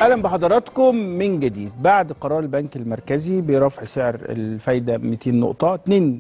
اهلا بحضراتكم من جديد بعد قرار البنك المركزي برفع سعر الفايده 200 نقطه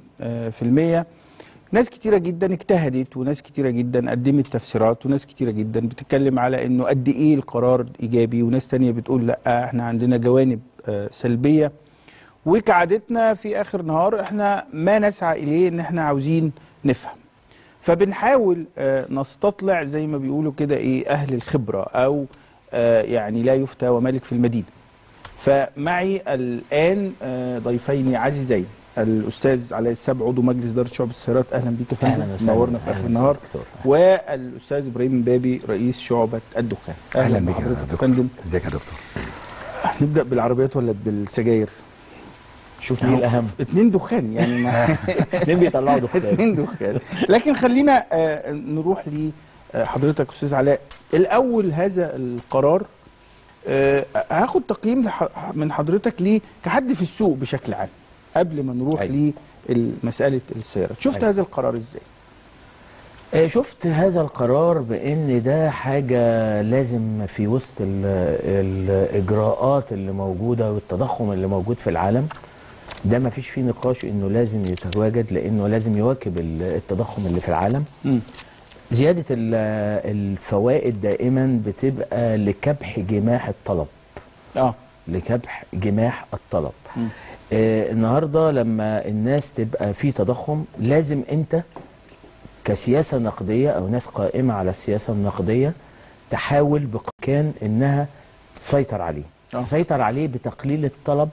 2% ناس كتيره جدا اجتهدت وناس كتيره جدا قدمت تفسيرات وناس كتيره جدا بتتكلم على انه قد ايه القرار ايجابي وناس تانية بتقول لا احنا عندنا جوانب آه، سلبيه وكعادتنا في اخر نهار احنا ما نسعى اليه ان احنا عاوزين نفهم فبنحاول آه، نستطلع زي ما بيقولوا كده ايه اهل الخبره او آه، يعني لا يفتى ومالك في المدينه فمعي الان آه، ضيفين عزيزين الاستاذ علاء السبع عضو مجلس اداره شعب السيارات اهلا بيك يا فندم أهلاً وسهلاً. نورنا في أهلاً اخر وسهلاً النهار دكتور. والاستاذ ابراهيم بابي رئيس شعبه الدخان اهلا بك يا بحضرتك يا دكتور فندم ازيك يا دكتور نبدا بالعربيات ولا بالسجاير شوف مين الاهم اتنين دخان يعني ما اتنين بيطلعوا دخان اتنين دخان لكن خلينا آه، نروح لحضرتك استاذ علاء الاول هذا القرار آه، هاخد تقييم لح- من حضرتك ليه كحد في السوق بشكل عام قبل ما نروح أيوة. لمساله السيارات شفت أيوة. هذا القرار ازاي آه، شفت هذا القرار بان ده حاجه لازم في وسط ال- الاجراءات اللي موجوده والتضخم اللي موجود في العالم ده ما فيش فيه نقاش انه لازم يتواجد لانه لازم يواكب ال- التضخم اللي في العالم مم. زياده ال- الفوائد دائما بتبقى لكبح جماح الطلب اه لكبح جماح الطلب مم. آه النهارده لما الناس تبقى في تضخم لازم انت كسياسه نقديه او ناس قائمه على السياسه النقديه تحاول بامكان انها تسيطر عليه آه. تسيطر عليه بتقليل الطلب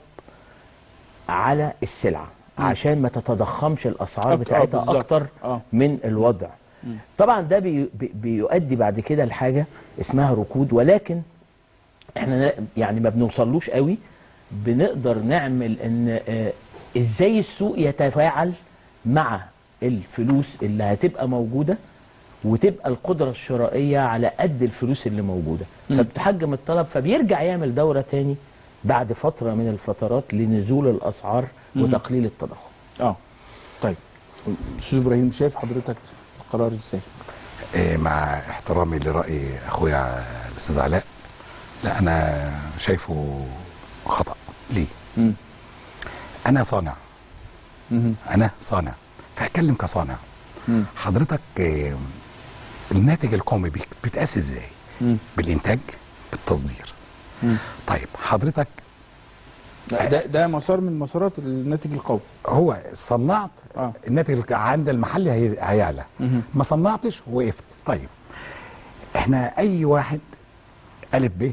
على السلعه مم. عشان ما تتضخمش الاسعار أك- آه، بتاعتها بالظبط. اكتر اه من الوضع طبعا ده بي بي بيؤدي بعد كده لحاجه اسمها ركود ولكن احنا نا- يعني ما بنوصلوش قوي بنقدر نعمل ان آه، ازاي السوق يتفاعل مع الفلوس اللي هتبقى موجوده وتبقى القدره الشرائيه على قد الفلوس اللي موجوده مم. فبتحجم الطلب فبيرجع يعمل دوره تاني بعد فتره من الفترات لنزول الاسعار مم. وتقليل التضخم اه طيب استاذ ابراهيم شايف حضرتك القرار ازاي إيه مع احترامي لراي اخويا الاستاذ علاء لا انا شايفه خطا ليه مم. انا صانع مم. انا صانع فهتكلم كصانع مم. حضرتك إيه الناتج القومي بيك- بيتقاس ازاي مم. بالانتاج بالتصدير مم. طيب حضرتك لا، ده ده مسار من مسارات الناتج القومي هو صنعت اه الناتج عند المحلي هي- هيعلى مهم. ما صنعتش وقفت طيب احنا اي واحد الف ب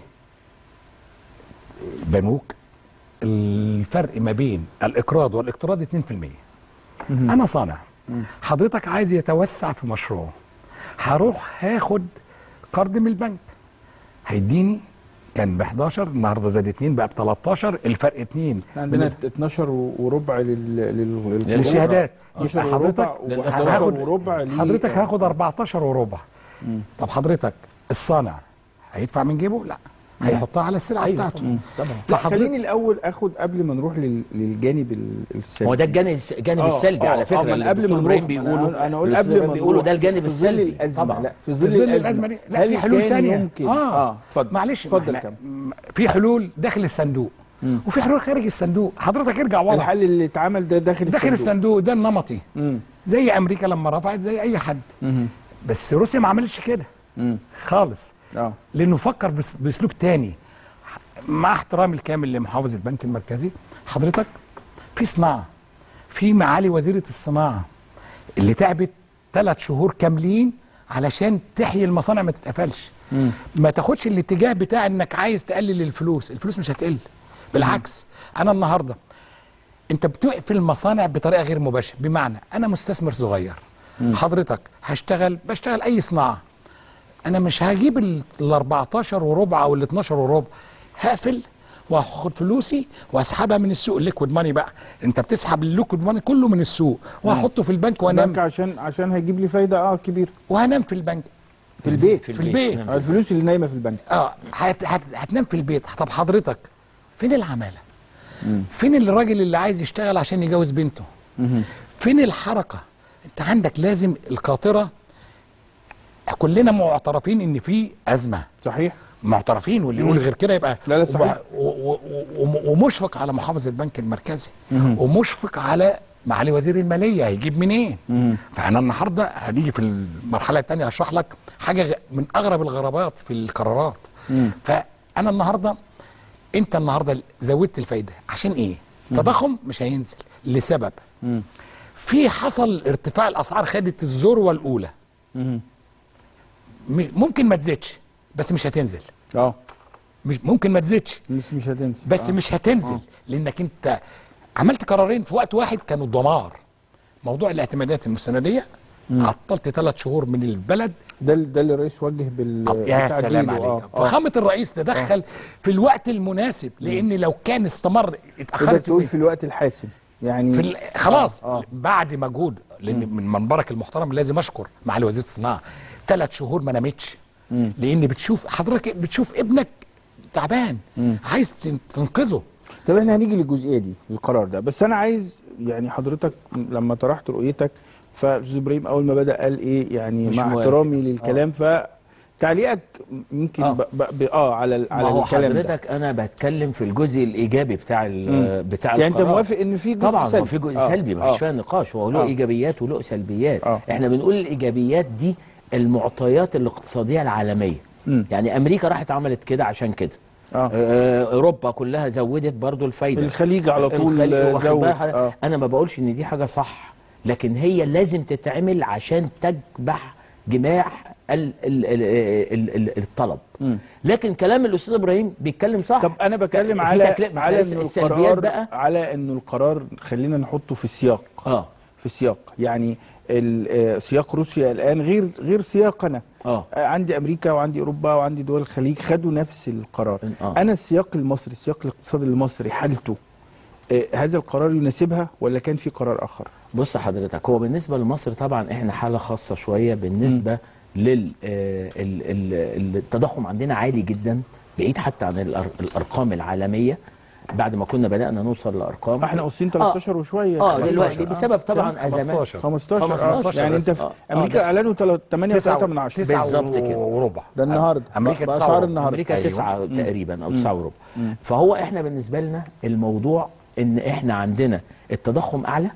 بنوك الفرق ما بين الاقراض والاقتراض 2% مهم. انا صانع مم. حضرتك عايز يتوسع في مشروعه هروح هاخد قرض من البنك هيديني كان ب 11 النهارده زاد 2 بقى ب 13 الفرق 2 احنا عندنا 12 وربع لل لل لل- للشهادات 12 يبقى حضرتك وربع و11 هاخد وربع ليه- حضرتك هاخد 14 وربع مم. طب حضرتك الصانع هيدفع من جيبه لا هيحطها على السلعه أيوة بتاعته طبعاً. طبعا لا فحضرتك- خليني الاول اخد قبل ما نروح لل- للجانب ال- السلبي هو ده الجانب الجانب آه، السلبي آه، على آه، فكره ما اللي أنا قبل ما الدكتور نروح إبراهيم ما أنا بيقوله أقول- انا اقول الأستاذ قبل ما إبراهيم بيقوله ده نروح الجانب في ظل السلبي الازمه طبعا لا في في ظل ظل الازمه الازمه دي لا هل في حلول كان تانية يمكن اه, اه اتفضل معلش اتفضل ما كم إحنا في حلول داخل الصندوق مم. وفي حلول خارج الصندوق حضرتك ارجع ورا الحل اللي اتعمل ده داخل داخل الصندوق ده النمطي مم. زي امريكا لما رفعت زي اي حد مم. بس روسيا ما عملتش كده مم. خالص اه لانه فكر بس- باسلوب تاني مع احترامي الكامل لمحافظ البنك المركزي حضرتك في صناعه في معالي وزيره الصناعه اللي تعبت ثلاث شهور كاملين علشان تحيي المصانع ما تتقفلش مم. ما تاخدش الاتجاه بتاع انك عايز تقلل الفلوس الفلوس مش هتقل بالعكس انا النهارده انت بتقفل المصانع بطريقه غير مباشره بمعنى انا مستثمر صغير حضرتك هشتغل بشتغل اي صناعه انا مش هجيب ال ال 14 وربع او ال 12 وربع هقفل وهاخد فلوسي واسحبها من السوق الليكويد ماني بقى انت بتسحب الليكويد ماني كله من السوق وهحطه في البنك البنك وانام عشان عشان هيجيب لي فايده اه كبيره وهنام في البنك في البيت في في البيت. نعم. آه، الفلوس اللي نايمه في البنك اه هت هت هتنام في البيت طب حضرتك فين العماله فين الراجل اللي عايز يشتغل عشان يجوز بنته مهم. فين الحركه انت عندك لازم القاطره كلنا معترفين ان في ازمه صحيح معترفين واللي يقول غير كده يبقى لا، لا، صحيح. و- و- و- ومشفق على محافظ البنك المركزي ومشفق على معالي وزير الماليه هيجيب منين؟ فانا النهارده هنيجي في المرحله الثانيه هشرح لك حاجه غ- من اغرب الغرابات في القرارات فانا النهارده انت النهارده زودت الفايده عشان ايه؟ التضخم مش هينزل لسبب في حصل ارتفاع الاسعار خدت الذروه الاولى م- ممكن ما تزيدش بس مش هتنزل اه مش ممكن ما تزيدش مش مش هتنسى بس آه. مش هتنزل لانك انت عملت قرارين في وقت واحد كانوا دمار موضوع الاعتمادات المستنديه عطلت ثلاث شهور من البلد ده ال- ده اللي الرئيس وجه بال يا بتعديله. سلام عليك آه. آه. فخامه الرئيس تدخل في الوقت المناسب لان لو كان استمر تقدر اتاخرت تقول يومين. في الوقت الحاسم يعني في ال- خلاص آه. آه. بعد مجهود لان من منبرك المحترم لازم اشكر معالي وزير الصناعه ثلاث شهور ما نامتش لان بتشوف حضرتك بتشوف ابنك تعبان عايز تن- تنقذه طب احنا هنيجي للجزئيه دي القرار ده بس انا عايز يعني حضرتك لما طرحت رؤيتك فاستاذ ابراهيم اول ما بدا قال ايه يعني مش مع موافق. احترامي للكلام فتعليقك يمكن آه. ب... ب... ب... اه على ال- ما على هو الكلام ده حضرتك انا بتكلم في الجزء الايجابي بتاع ال- بتاع يعني انت القرار. موافق ان في جزء طبعا سلبي هو في جزء آه. سلبي ما آه. فيش فيها نقاش هو له آه. ايجابيات وله سلبيات آه. احنا بنقول الايجابيات دي المعطيات الاقتصاديه العالميه مم. يعني امريكا راحت عملت كده عشان كده آه. آه، اوروبا كلها زودت برضو الفايده الخليج على طول الخليج واخد زود. بالك حضرتك؟ آه. انا ما بقولش ان دي حاجه صح لكن هي لازم تتعمل عشان تكبح جماح ال ال ال ال ال الطلب لكن كلام الاستاذ ابراهيم بيتكلم صح طب انا بتكلم في على تكليف- على الس- انه السلبيات القرار بقى على انه القرار خلينا نحطه في السياق اه في السياق يعني ال- آه، سياق روسيا الان غير غير سياقنا اه آه، عندي امريكا وعندي اوروبا وعندي دول الخليج خدوا نفس القرار آه. انا السياق المصري السياق الاقتصادي المصري حالته آه، هذا القرار يناسبها ولا كان في قرار اخر بص حضرتك هو بالنسبه لمصر طبعا احنا حاله خاصه شويه بالنسبه لل آه، ال- ال- التضخم عندنا عالي جدا بعيد حتى عن الأر- الارقام العالميه بعد ما كنا بدانا نوصل لارقام احنا قاصين 13 وشويه اه 15. دلوقتي بسبب طبعا ازمات 15 15 آه. 15 يعني بس. انت في آه. آه، امريكا بس. اعلنوا 8 تسعة و3 من 10 تسعة بالظبط كده. وربع ده النهارده امريكا بأسعار تسعة وربع. النهارده امريكا أيوة. تسعة تقريبا او تسعة وربع فهو احنا بالنسبه لنا الموضوع ان احنا عندنا التضخم اعلى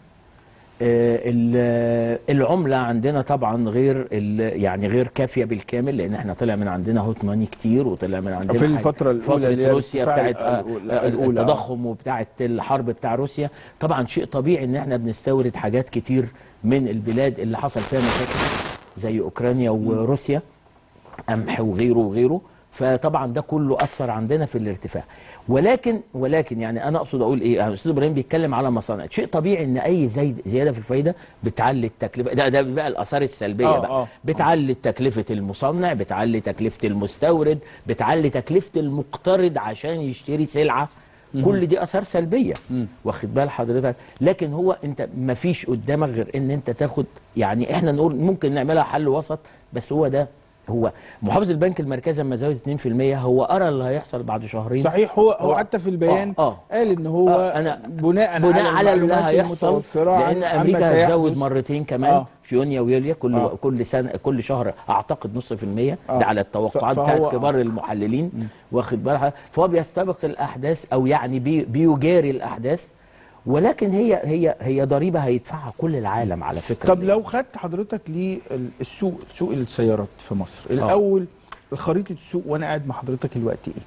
آه، ال- العمله عندنا طبعا غير ال- يعني غير كافيه بالكامل لان احنا طلع من عندنا هوت ماني كتير وطلع من عندنا في حاجة- الفترة الأولى اللي هي فتره روسيا الارتفاع بتاعت آه، الأولى- آه، الأولى، آه. التضخم وبتاعت الحرب بتاع روسيا طبعا شيء طبيعي ان احنا بنستورد حاجات كتير من البلاد اللي حصل فيها مشاكل زي اوكرانيا وروسيا قمح وغيره وغيره فطبعا ده كله اثر عندنا في الارتفاع ولكن ولكن يعني انا اقصد اقول ايه يعني الاستاذ ابراهيم بيتكلم على مصانع شيء طبيعي ان اي زيد زياده في الفايده بتعلي التكلفه ده ده بقى الاثار السلبيه آه، بقى آه. بتعلي تكلفه المصنع بتعلي تكلفه المستورد بتعلي تكلفه المقترض عشان يشتري سلعه كل دي اثار سلبيه واخد بال حضرتك لكن هو انت ما فيش قدامك غير ان انت تاخد يعني احنا نقول ممكن نعملها حل وسط بس هو ده هو محافظ البنك المركزي لما زود 2% هو ارى اللي هيحصل بعد شهرين صحيح هو هو هو- حتى في البيان آه، آه. قال ان هو آه، أنا بناء بناء على اللي المعلومات هيحصل المتوفرة عن- لان عما امريكا هتزود سيحدث. مرتين كمان آه. في يونيو ويوليو كل آه. كل سنه كل شهر اعتقد نص في المية آه. ده على التوقعات ف- فهو- بتاعت آه. كبار المحللين واخد بالك فهو بيستبق الاحداث او يعني بي بيجاري الاحداث ولكن هي هي هي ضريبه هيدفعها كل العالم على فكره طب لو خدت حضرتك للسوق سوق السيارات في مصر الاول خريطه السوق وانا قاعد مع حضرتك الوقت ايه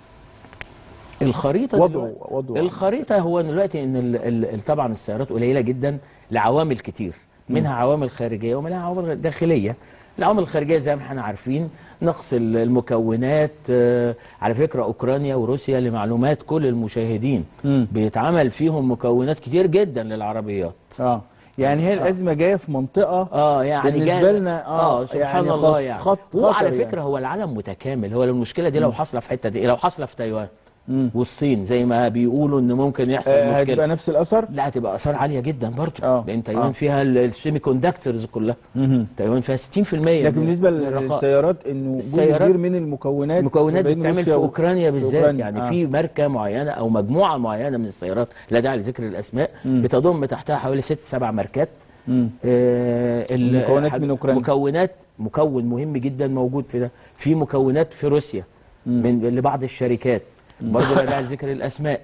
الخريطه وضعه- دلوقتي- وضعه الخريطه هو دلوقتي ان ال ال طبعا السيارات قليله جدا لعوامل كتير منها عوامل خارجيه ومنها عوامل داخليه العوامل الخارجيه زي ما احنا عارفين نقص ال- المكونات آه، على فكره اوكرانيا وروسيا لمعلومات كل المشاهدين مم. بيتعمل فيهم مكونات كتير جدا للعربيات اه يعني هي الازمه جايه في منطقه اه يعني بالنسبة جا- لنا، آه، سبحان يعني الله خط- يعني خط- هو على خطر يعني. فكره هو العالم متكامل هو المشكله دي لو حاصله في حته دي لو حاصله في تايوان مم. والصين زي ما بيقولوا ان ممكن يحصل آه مشكله هتبقى نفس الاثر لا هتبقى اثار عاليه جدا برضه آه، لان تايوان آه. فيها ال- السيمي كوندكتورز كلها مهم. تايوان فيها 60% لكن من- بالنسبه من الرقائق. للسيارات انه جزء السيارات- كبير من المكونات المكونات بين بتتعمل روسيا في و- اوكرانيا بالذات أوكرانيا، يعني آه. في ماركه معينه او مجموعه معينه من السيارات لا داعي لذكر الاسماء بتضم تحتها حوالي ست سبع ماركات مم. آه ال- المكونات حاج- من أوكرانيا. مكونات مكون مهم جدا موجود في ده في مكونات في روسيا من لبعض الشركات برضه لا داعي لذكر الاسماء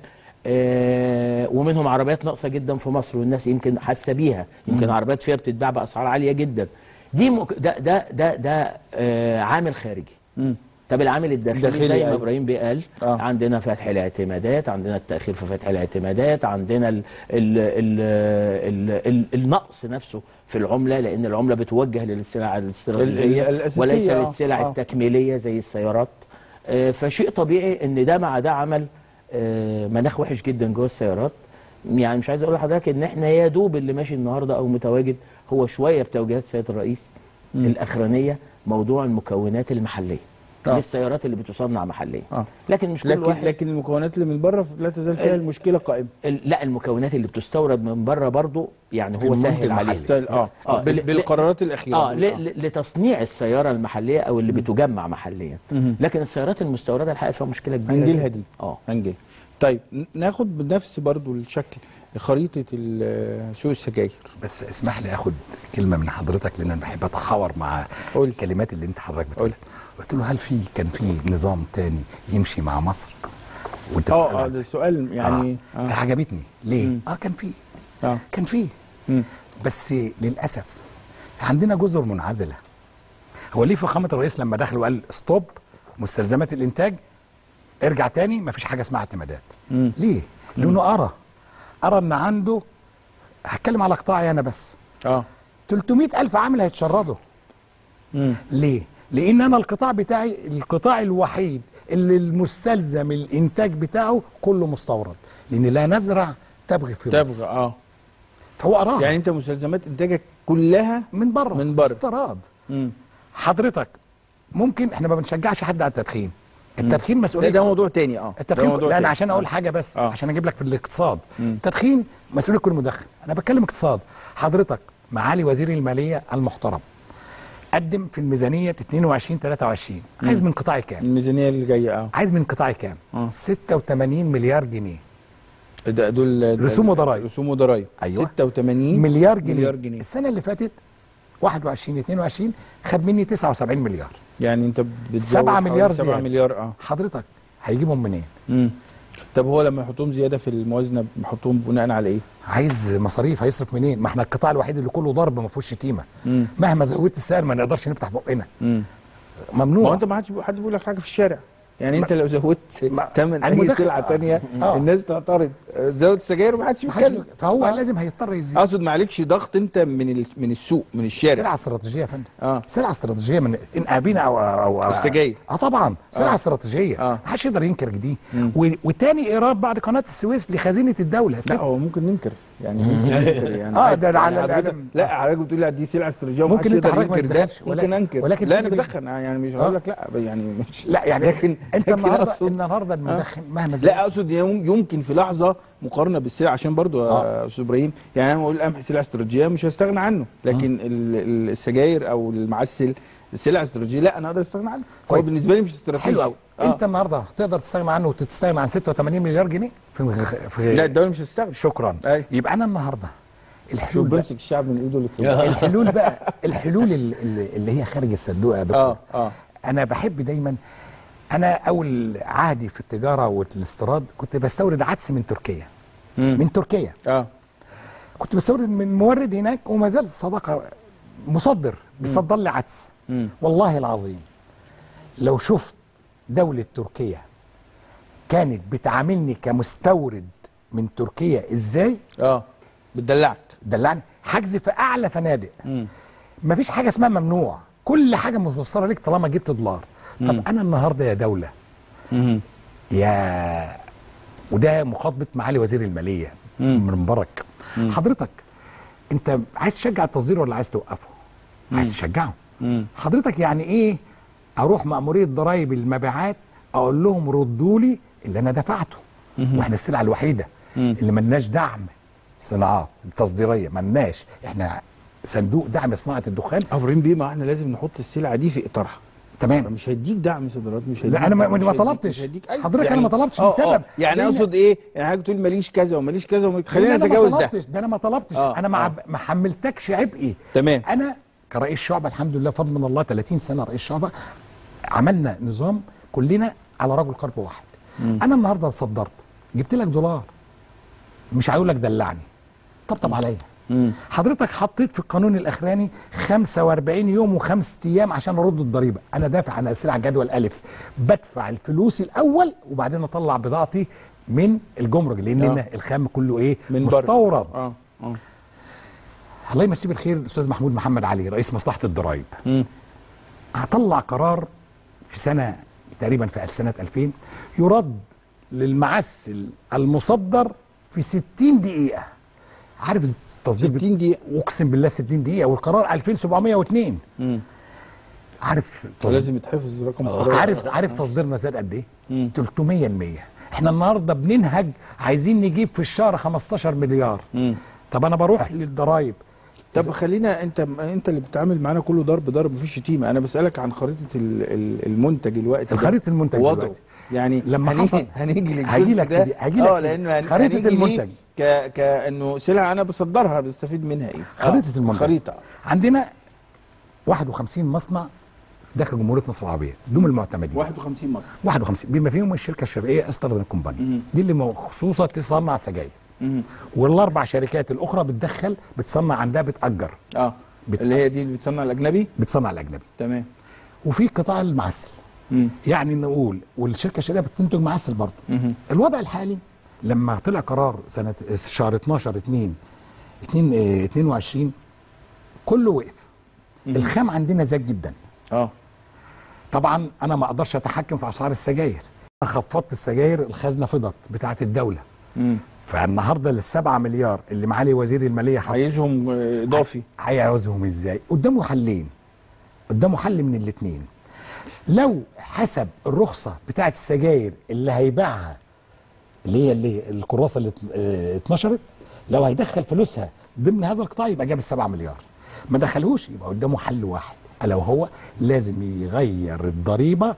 آه ومنهم عربيات ناقصه جدا في مصر والناس يمكن حاسه بيها يمكن عربيات فيها بتتباع باسعار عاليه جدا دي مك... ده ده ده ده آه عامل خارجي مم. طب العامل الداخلي الداخلي، زي ما أيوة. ابراهيم بيه قال آه. عندنا فتح الاعتمادات عندنا التاخير في فتح الاعتمادات عندنا ال ال ال ال ال النقص نفسه في العمله لان العمله بتوجه للسلع الاستراتيجيه ال- الأساسية، وليس آه. للسلع آه. التكميليه زي السيارات آه، فشيء طبيعي ان ده مع ده عمل آه، مناخ وحش جدا جوه السيارات يعني مش عايز اقول لحضرتك ان احنا يا دوب اللي ماشي النهارده او متواجد هو شويه بتوجيهات سياده الرئيس الاخرانيه موضوع المكونات المحليه آه. للسيارات اللي بتصنع محليا آه. لكن مش كل لكن واحد لكن المكونات اللي من بره لا تزال فيها ال- المشكله قائمه ال- لا المكونات اللي بتستورد من بره برضو يعني هو المنتج سهل المحلي. عليه تل- اه, آه، بال- ل- بالقرارات الاخيره اه ل- ل- لتصنيع السياره المحليه او اللي بتجمع محليا مهم. لكن السيارات المستورده الحقيقه فيها مشكله كبيره هنجيلها جداً. دي اه هنجي طيب ن- ناخد بنفس برضو الشكل خريطه ال- سوق السجاير بس اسمح لي اخد كلمه من حضرتك لان انا بحب اتحاور مع قول. الكلمات اللي انت حضرتك قول. بتقولها قلت له هل في كان في نظام تاني يمشي مع مصر وانت اه اه بتسألها. ده سؤال يعني آه. اه, عجبتني ليه مم. اه كان في آه. كان في مم. بس للاسف عندنا جزر منعزله هو ليه فخامه الرئيس لما دخل وقال ستوب مستلزمات الانتاج ارجع تاني مفيش حاجه اسمها اعتمادات مم. ليه لانه ارى ارى ان عنده هتكلم على قطاعي انا بس اه 300 الف عامل هيتشردوا مم. ليه لان انا القطاع بتاعي القطاع الوحيد اللي المستلزم الانتاج بتاعه كله مستورد لان لا نزرع تبغي في مصر تبغى اه هو اراها يعني انت مستلزمات انتاجك كلها من بره من بره. استيراد مم. حضرتك ممكن احنا ما بنشجعش حد على التدخين التدخين لا مسؤوليه ده موضوع تاني اه ده التدخين موضوع لا انا تاني. عشان اقول آه. حاجه بس آه. عشان اجيب لك في الاقتصاد مم. التدخين مسؤوليه كل مدخن انا بتكلم اقتصاد حضرتك معالي وزير الماليه المحترم قدم في الميزانيه 22 23 عايز من قطاعي كام الميزانيه اللي جايه اه عايز من قطاعي كام آه. 86 مليار جنيه ده دول رسوم وضرايب. رسوم وضرايب أيوة. 86 مليار جنيه, مليار جنيه السنه اللي فاتت 21 22 خد مني 79 مليار يعني انت بتزود سبعة حوالي مليار سبعة زيادة. مليار اه حضرتك هيجيبهم منين مم. طب هو لما يحطهم زياده في الموازنه بيحطهم بناء على ايه؟ عايز مصاريف هيصرف منين ما احنا القطاع الوحيد اللي كله ضرب ما فيهوش شتيمه مم. مهما زودت السعر ما نقدرش نفتح بقنا مم. ما ممنوع هو انت ما حدش حد بيقول لك حاجه في الشارع يعني انت لو زودت ما- ثمن اي المدخن- سلعه تانية آه. الناس تعترض زود السجاير وما حدش ما حدش- بيتكلم فهو آه. لازم هيضطر يزيد اقصد ما عليكش ضغط انت من ال... من السوق من الشارع سلعه استراتيجيه يا فندم اه سلعه استراتيجيه من ان ابينا او او, أو السجاير. اه طبعا سلعه آه. استراتيجيه آه. محدش يقدر ينكر دي مم. و- وتاني ايراد بعد قناه السويس لخزينه الدوله لا هو ممكن ننكر يعني ممكن ننكر يعني آه، عادي. ده يعني على حضرتك- الإعلام. لا حضرتك بتقول لا دي سلعه استراتيجيه ومحدش ممكن انت يقدر حضرتك ما ينكر ده تدخلش، ممكن ولكن- انكر ولكن لا انا في- بدخن يعني مش آه. هقول لك لا يعني مش لا يعني لكن انت لكن النهارده أقصد- النهارده المدخن مهما زاد لا اقصد يوم- يمكن في لحظه مقارنه بالسلع عشان برضو يا آه. استاذ ابراهيم يعني انا بقول القمح سلعه استراتيجيه مش هستغنى عنه لكن ال- ال- السجاير او المعسل سلعه استراتيجيه لا انا اقدر استغنى عنه هو كويس. بالنسبه لي مش استراتيجي حلو قوي آه. انت النهارده تقدر تستغنى عنه وتستغنى عن 86 مليار جنيه في, في لا الدوله مش هتستغنى شكرا أي. يبقى انا النهارده شوف الحلول بقى بمسك الشعب من ايده للكبار الحلول بقى الحلول ال- ال- اللي هي خارج الصندوق يا دكتور اه اه انا بحب دايما انا اول عهدي في التجاره والاستيراد كنت بستورد عدس من تركيا مم. من تركيا اه كنت بستورد من مورد هناك وما زال صداقه مصدر بيصدر لي عدس مم. والله العظيم لو شفت دولة تركيا كانت بتعاملني كمستورد من تركيا ازاي اه بتدلعك دلعني حجز في اعلى فنادق مم. مفيش حاجه اسمها ممنوع كل حاجه متوصله لك طالما جبت دولار طب انا النهارده يا دوله مم. يا وده مخاطبه معالي وزير الماليه مم. من مبارك حضرتك انت عايز تشجع التصدير ولا عايز توقفه عايز تشجعه مم. حضرتك يعني ايه اروح مأمورية ضرائب المبيعات اقول لهم ردوا لي اللي انا دفعته واحنا السلعه الوحيده مم. اللي ملناش دعم صناعات تصديريه ملناش احنا صندوق دعم صناعه الدخان ابراهيم بيه ما احنا لازم نحط السلعه دي في اطارها تمام مش هيديك دعم صادرات مش هيديك لا انا ما, دعم، مش ما هيديك- طلبتش مش هيديك أي- حضرتك انا ما طلبتش آه، آه. لسبب يعني لأن- اقصد ايه يعني حضرتك تقول ماليش كذا وماليش كذا وماليش خلينا لأن أنا نتجاوز ما ده طلبتش ده انا ما طلبتش آه، انا ما, آه. عب- ما حملتكش عبئي تمام انا كرئيس شعبه الحمد لله فضل من الله 30 سنه رئيس شعبه عملنا نظام كلنا على رجل قلب واحد انا النهارده صدرت جبت لك دولار مش هقول لك دلعني طبطب عليا مم. حضرتك حطيت في القانون الاخراني 45 يوم وخمس ايام عشان ارد الضريبه انا دافع عن السلعه جدول الف بدفع الفلوس الاول وبعدين اطلع بضاعتي من الجمرك لان آه. هنا الخام كله ايه من بره. مستورد اه اه الله يمسيه بالخير الاستاذ محمود محمد علي رئيس مصلحه الضرايب مم. هطلع قرار في سنه تقريبا في سنه 2000 يرد للمعسل المصدر في 60 دقيقه عارف التصدير 60 دقيقة اقسم بالله 60 دقيقه والقرار 2702 مم. عارف تصدير ولازم يتحفظ رقم آه. قرار. عارف عارف تصديرنا زاد قد ايه مم. 300 المية احنا النهارده بننهج عايزين نجيب في الشهر 15 مليار مم. طب انا بروح للضرايب طب خلينا انت انت اللي بتتعامل معانا كله ضرب ضرب مفيش شتيمه انا بسالك عن خريطه ال- ال- المنتج الوقت الخريطة المنتج وضعه دلوقتي. يعني لما هنيجي حصل- هنيجي للجزء هجي لك ده دي- هجي لك اه دي. لانه هن- خريطة هنيجي ليه المنتج. ك كانه سلعه انا بصدرها بستفيد منها ايه آه، خريطة المنتج. خريطه عندنا 51 مصنع داخل جمهوريه مصر العربيه دوم المعتمدين 51 مصر 51 بما فيهم الشركه الشرقيه استردن كومباني مم. دي اللي مخصوصه تصنع سجاير مم. والاربع شركات الاخرى بتدخل بتصنع عندها بتاجر اه بت- اللي هي دي اللي بتصنع الاجنبي بتصنع الاجنبي تمام وفي قطاع المعسل مم. يعني نقول والشركه الشرقيه بتنتج معسل برضه مم. الوضع الحالي لما طلع قرار سنه شهر 12 2 2 آه، 22 كله وقف مم. الخام عندنا زاد جدا اه طبعا انا ما اقدرش اتحكم في اسعار السجاير انا خفضت السجاير الخزنه فضت بتاعه الدوله مم. فالنهارده للسبعة مليار اللي معالي وزير الماليه حط عايزهم آه، اضافي هيعوزهم ازاي قدامه حلين قدامه حل من الاثنين لو حسب الرخصه بتاعه السجاير اللي هيبيعها اللي هي اللي الكراسه اللي ات- اه، اتنشرت لو هيدخل فلوسها ضمن هذا القطاع يبقى جاب السبعة مليار ما دخلهوش يبقى قدامه حل واحد الا وهو لازم يغير الضريبه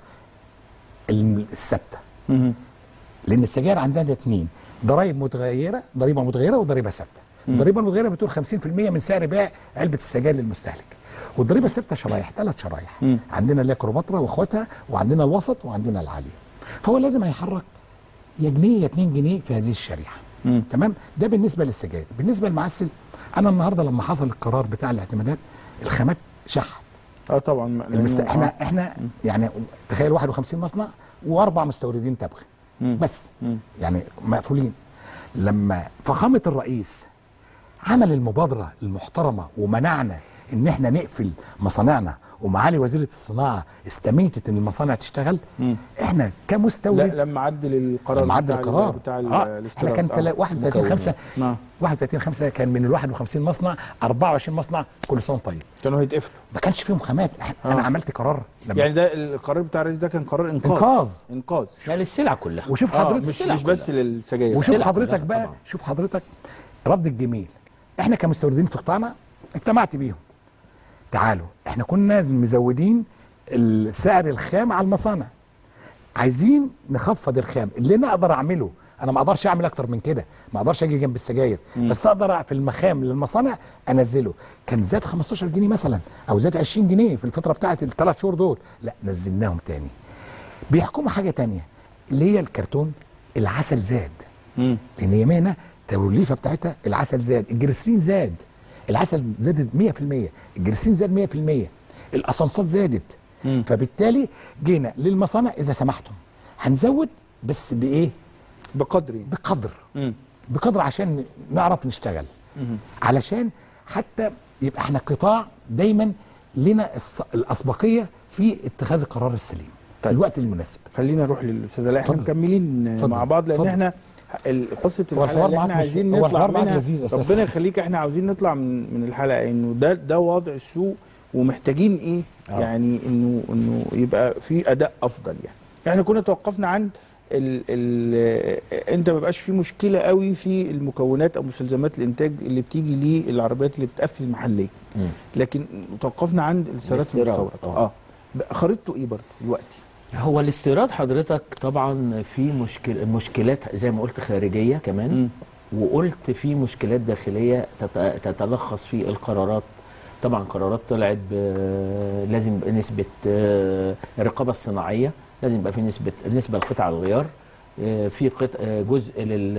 الم- الثابته مم. لان السجاير عندنا اتنين ضرائب متغيره ضريبه متغيره وضريبه ثابته الضريبه المتغيره بتقول 50% من سعر بيع علبه السجاير للمستهلك والضريبه الثابته شرايح ثلاث شرايح مم. عندنا اللي هي كليوباترا واخواتها وعندنا الوسط وعندنا العاليه فهو لازم هيحرك يا جنيه يا 2 جنيه في هذه الشريحه مم. تمام ده بالنسبه للسجاير بالنسبه للمعسل انا النهارده لما حصل القرار بتاع الاعتمادات الخامات شحت اه طبعا المست... لأنه- احنا آه. احنا يعني تخيل 51 مصنع واربع مستوردين تبغ مم. بس مم. يعني مقفولين لما فخامه الرئيس عمل المبادره المحترمه ومنعنا ان احنا نقفل مصانعنا ومعالي وزيره الصناعه استميتت ان المصانع تشتغل مم. احنا لا كمستورد لما عدل القرار لما عدل بتاع ال- القرار بتاع ال- اه احنا الاستيراد. كان تلا- 31 5 نعم 31 5 كان من ال 51 مصنع 24 مصنع كل سنه وأنت طيب كانوا هيتقفلوا ما كانش فيهم خامات إحنا- آه. انا عملت قرار لما يعني ده القرار بتاع الرئيس ده كان قرار انقاذ انقاذ انقاذ لا للسلع كلها وشوف اه حضرتك مش السلع مش بس كلها. للسجاير وشوف السلع حضرتك كلها بقى طبعا. شوف حضرتك رد الجميل احنا كمستوردين في قطاعنا اجتمعت بيهم تعالوا احنا كنا مزودين السعر الخام على المصانع عايزين نخفض الخام اللي انا اقدر اعمله انا ما اقدرش اعمل اكتر من كده ما اقدرش اجي جنب السجاير بس اقدر في المخام للمصانع انزله كان زاد 15 جنيه مثلا او زاد 20 جنيه في الفتره بتاعت الثلاث شهور دول لا نزلناهم تاني بيحكموا حاجه تانية اللي هي الكرتون العسل زاد مم. لان هي مهنه التوليفه بتاعتها العسل زاد الجريسين زاد العسل زادت 100% الجريسين زاد 100% الاسانسات زادت مم. فبالتالي جينا للمصانع اذا سمحتم هنزود بس بايه بقدر يعني. بقدر مم. بقدر عشان نعرف نشتغل مم. علشان حتى يبقى احنا قطاع دايما لنا الس- الاسبقيه في اتخاذ القرار السليم في طيب. الوقت المناسب خلينا نروح للاستاذ علاء احنا اتفضل. مكملين اتفضل. مع بعض لان اتفضل. احنا ال- قصه هو الحلقه الحوار اللي معاك احنا مش- عايزين هو نطلع الحوار معاك منها لذيذ أساساً. ربنا يخليك احنا عاوزين نطلع من من الحلقه انه ده ده وضع السوق ومحتاجين ايه آه. يعني انه انه يبقى في اداء افضل يعني احنا كنا توقفنا عند ال ال انت ما بقاش في مشكله قوي في المكونات او مستلزمات الانتاج اللي بتيجي للعربيات اللي بتقفل محليه مم. لكن توقفنا عند السيارات الاستيراد، المستورده آه. اه بقى خريطته ايه برضه دلوقتي هو الاستيراد حضرتك طبعا في مشكل مشكلات زي ما قلت خارجيه كمان مم. وقلت في مشكلات داخليه تت- تتلخص في القرارات طبعا قرارات طلعت ب... لازم يبقى نسبه آه، الرقابه الصناعيه لازم يبقى في نسبه نسبه لقطع الغيار آه، في قط... آه، جزء لل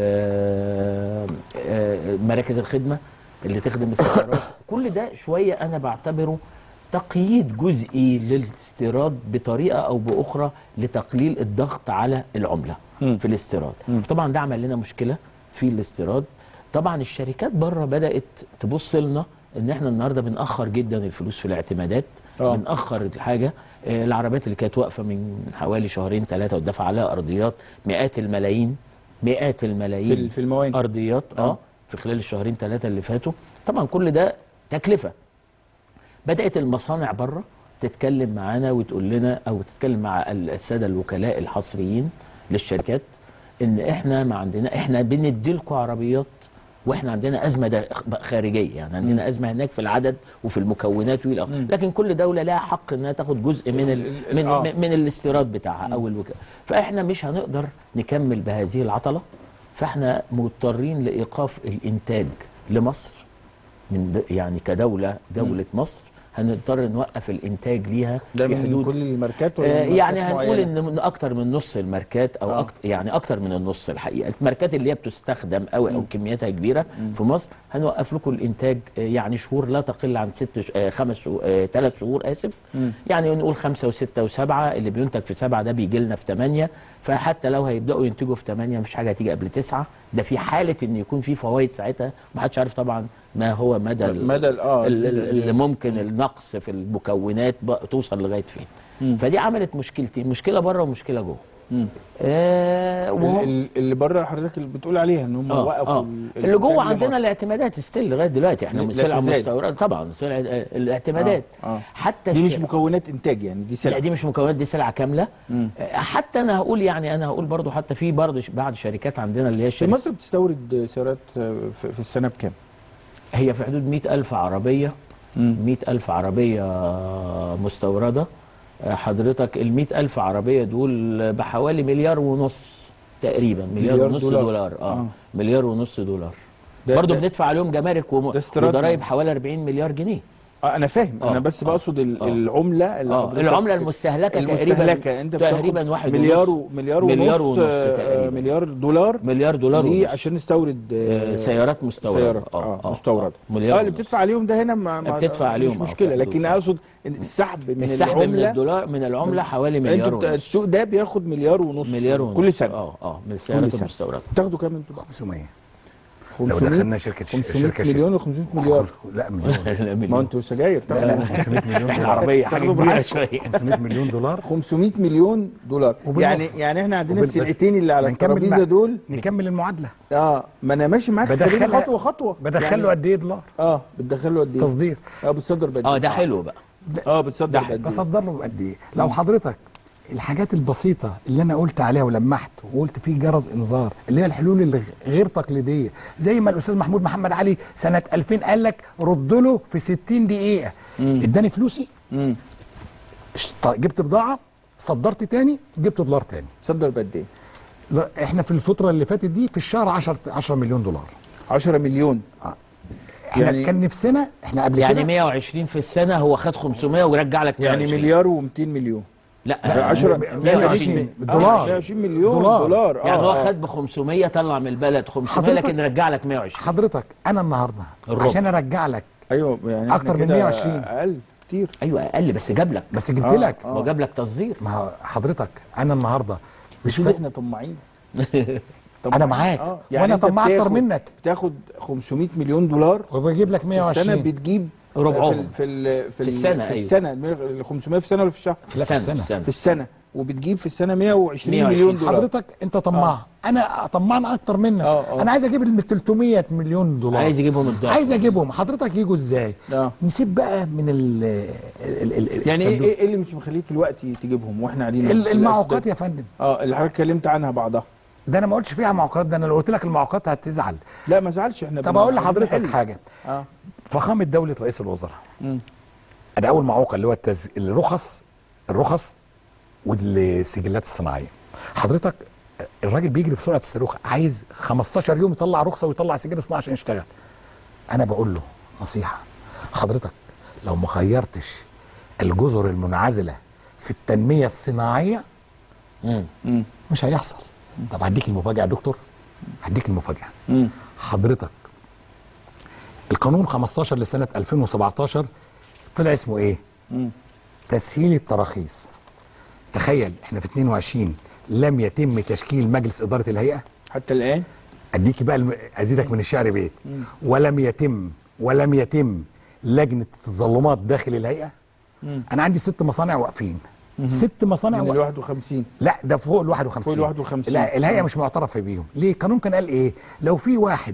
آه، آه، مراكز الخدمه اللي تخدم السيارات كل ده شويه انا بعتبره تقييد جزئي للاستيراد بطريقه او باخرى لتقليل الضغط على العمله مم. في الاستيراد طبعا ده عمل لنا مشكله في الاستيراد طبعا الشركات بره بدات تبص لنا ان احنا النهارده بنأخر جدا الفلوس في الاعتمادات آه. بنأخر الحاجه آه، العربيات اللي كانت واقفه من حوالي شهرين ثلاثه ودفع عليها ارضيات مئات الملايين مئات في الملايين ال- في الموانئ ارضيات اه آه. في خلال الشهرين ثلاثه اللي فاتوا طبعا كل ده تكلفه بدات المصانع بره تتكلم معانا وتقول لنا او تتكلم مع الساده الوكلاء الحصريين للشركات ان احنا ما عندنا احنا بندي لكم عربيات واحنا عندنا ازمه دا خارجيه يعني عندنا ازمه هناك في العدد وفي المكونات والى آخره. لكن كل دوله لها حق انها تاخد جزء من ال ال- من آه. من الاستيراد بتاعها او الوكاله فاحنا مش هنقدر نكمل بهذه العطله فاحنا مضطرين لايقاف الانتاج لمصر من ب- يعني كدوله دوله مصر هنضطر نوقف الانتاج ليها ده في من حدود كل الماركات آه، ولا من يعني ماركات هنقول معينة؟ ان من اكتر من نص الماركات او آه. أكتر يعني اكتر من النص الحقيقه الماركات اللي هي بتستخدم قوي او كمياتها كبيره في مصر هنوقف لكم الانتاج آه، يعني شهور لا تقل عن ست ش... آه، خمس شهور ثلاث شهور اسف يعني نقول خمسه وسته وسبعه اللي بينتج في سبعه ده بيجي لنا في ثمانيه فحتى لو هيبداوا ينتجوا في ثمانيه مفيش حاجه هتيجي قبل تسعه ده في حاله ان يكون في فوائد ساعتها محدش عارف طبعا ما هو مدى ال- مدى ال- آه، ال- الزيادة ال- دي. اللي ممكن النقص في المكونات بقى توصل لغايه فين فدي عملت مشكلتين مشكله بره ومشكله جوه مم. آه وهو- ال- ال- اللي بره حضرتك اللي بتقول عليها ان هم آه وقفوا آه. ال- اللي جوه الإنتاج عندنا لمصر. الاعتمادات ستيل لغايه دلوقتي احنا لا من سلعه تزال. مستورده طبعا سلعه آه، الاعتمادات آه، آه. حتى دي مش الش- مكونات انتاج يعني دي لا سلعه دي مش مكونات دي سلعه كامله مم. آه، حتى انا هقول يعني انا هقول برضو حتى في برضو ش- بعض شركات عندنا اللي هي في الشركات مصر بتستورد سيارات في في السنه بكام؟ هي في حدود 100000 عربيه مم. 100000 عربيه مستورده آه، حضرتك ال 100000 عربيه دول بحوالي مليار ونص تقريبا مليار, مليار ونص دولار. دولار, اه, آه. مليار ونص دولار ده- برضه ده- بندفع عليهم جمارك وم... ده استيراد وضرايب من- حوالي 40 مليار جنيه اه انا فاهم آه، انا بس آه، بقصد ال- آه. العمله اللي اه حضرتك- العمله المستهلكه المستهلكه تقريبا انت بتاخد تقريبا واحد مليار ونص و- مليار مليار ونص, ونص آه، تقريبا. مليار دولار مليار دولار ليه ونص عشان نستورد آه، آه، سيارات مستورده سيارات اه, آه مستورده مليار اه اللي ونص. بتدفع عليهم ده هنا ما ما بتدفع عليهم، مش آه، مشكله في لكن حدود. اقصد إن السحب من السحب من العمله الدولار من العمله حوالي مليار انتوا بتا- ونص السوق ده بياخد مليار ونص مليار ونص كل سنه اه اه من السيارات سنة. المستورده تاخدوا كام انتوا بقى 500 لو 500 دخلنا شركه 500 شركه مليون و 500 مليار لا مليون لا، ما مليون. انتوا سجاير لا لا تاخدوا 500 مليون احنا دولار عربيه حاجه تاخدوا كبيره براحتكم. شويه 500 مليون دولار 500 مليون دولار وبالمصر. يعني يعني احنا عندنا وبال- بس السلعتين اللي على هنكمل الترابيزه مع- دول نكمل المعادله اه ما انا ماشي معاك بدخل- خلينا خطوه خطوه بدخل له قد ايه دولار اه بتدخل له قد ايه؟ تصدير اه بتصدر بقد ايه؟ اه ده حلو بقى اه بتصدر ده بقد ايه؟ بصدر له بقد ايه لو حضرتك الحاجات البسيطه اللي انا قلت عليها ولمحت وقلت فيه جرس انذار اللي هي الحلول اللي غير تقليديه زي ما الاستاذ محمود محمد علي سنه 2000 قال لك رد له في 60 دقيقه اداني فلوسي امم اشت- جبت بضاعه صدرت تاني جبت دولار تاني تصدر بقد ايه؟ لا احنا في الفتره اللي فاتت دي في الشهر 10 10 مليون دولار 10 مليون احنا يعني- يعني كان نفسنا احنا قبل يعني كده 120 في السنه هو خد 500 ورجع لك يعني 120. مليار و200 مليون لا لا 10 120 دولار. 120 مليون دولار. دولار, اه يعني هو آه. خد ب 500 طلع من البلد 500 حضرتك- لكن رجع لك 120 حضرتك انا النهارده الربع. عشان ارجع لك ايوه يعني إحنا أكتر من كده 120. اقل كتير ايوه اقل بس جاب لك بس جبت آه، لك آه. هو جاب لك تصدير ما هو حضرتك انا النهارده مش مش فا... احنا طماعين انا معاك آه. وانا أنت طماع اكتر بتاخد- منك بتاخد 500 مليون دولار وبجيب لك في السنه 120 بتجيب ربعهم. في ال في ال في, ال- السنة، في أيوة. السنه ال 500 في السنه ولا في الشهر؟ في لا، في السنه السنة. في السنه وبتجيب في السنه 120 120. مليون دولار حضرتك انت طماع انا طمعان اكتر منك آه، آه. انا عايز اجيب ال 300 مليون دولار عايز يجيبهم الضعف عايز اجيبهم حضرتك يجوا ازاي اه نسيب بقى من ال ال ال يعني ايه الصندوق. ايه اللي مش مخليك دلوقتي تجيبهم واحنا قاعدين ال- المعوقات الأسباب. يا فندم اه اللي حضرتك اتكلمت عنها بعضها ده انا ما قلتش فيها معوقات ده انا لو قلت لك المعوقات هتزعل لا ما زعلش احنا طب بن- اقول عايزين لحضرتك نحل. حاجه اه فخامه دوله رئيس الوزراء مم. ده اول معوقه اللي هو التز... الرخص الرخص والسجلات الصناعيه حضرتك الراجل بيجري بسرعه الصاروخ عايز 15 يوم يطلع رخصه ويطلع سجل صناعي عشان يشتغل انا بقول له نصيحه حضرتك لو ما غيرتش الجزر المنعزله في التنميه الصناعيه مم. مم. مش هيحصل طب هديك المفاجاه يا دكتور هديك المفاجاه مم. حضرتك القانون 15 لسنه 2017 طلع اسمه ايه مم. تسهيل التراخيص تخيل احنا في 22 لم يتم تشكيل مجلس اداره الهيئه حتى الان اديكي بقى الم... ازيدك من الشعر بيت ولم يتم ولم يتم لجنه التظلمات داخل الهيئه مم. انا عندي ست مصانع واقفين ست مصانع من ال واقفين 51 لا ده فوق ال 51 فوق ال 51. لا الهيئه آه. مش معترف بيهم ليه القانون كان قال ايه لو في واحد